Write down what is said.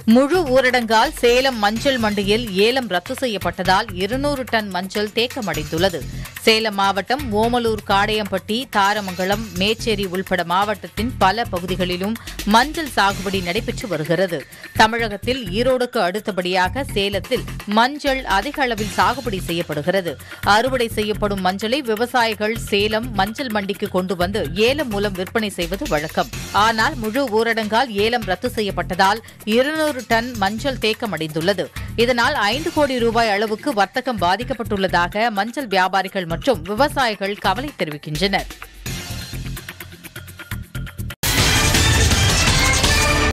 முழு ஊரடங்கால் சேலம் மஞ்சள் மண்டியில் ஏலம் ரத்து செய்யப்பட்டதால் இருநூறு டன் மஞ்சள் தேக்கமடைந்துள்ளது சேலம் மாவட்டம் ஓமலூர் காடையம்பட்டி தாரமங்கலம் மேச்சேரி உள்பட மாவட்டத்தின் பல பகுதிகளிலும் மஞ்சள் சாகுபடி நடைபெற்று வருகிறது தமிழகத்தில் ஈரோடுக்கு அடுத்தபடியாக சேலத்தில் மஞ்சள் அதிக அளவில் சாகுபடி செய்யப்படுகிறது அறுவடை செய்யப்படும் மஞ்சளை விவசாயிகள் சேலம் மஞ்சள் மண்டிக்கு கொண்டு வந்து ஏலம் மூலம் விற்பனை செய்வது வழக்கம் ஆனால் முழு ஊரடங்கால் ஏலம் ரத்து செய்யப்பட்டதால் இருநூறு டன் மஞ்சள் தேக்கமடைந்துள்ளது இதனால் ஐந்து கோடி ரூபாய் அளவுக்கு வர்த்தகம் பாதிக்கப்பட்டுள்ளதாக மஞ்சள் வியாபாரிகள் மற்றும் விவசாயிகள் கவலை தெரிவிக்கின்றனர்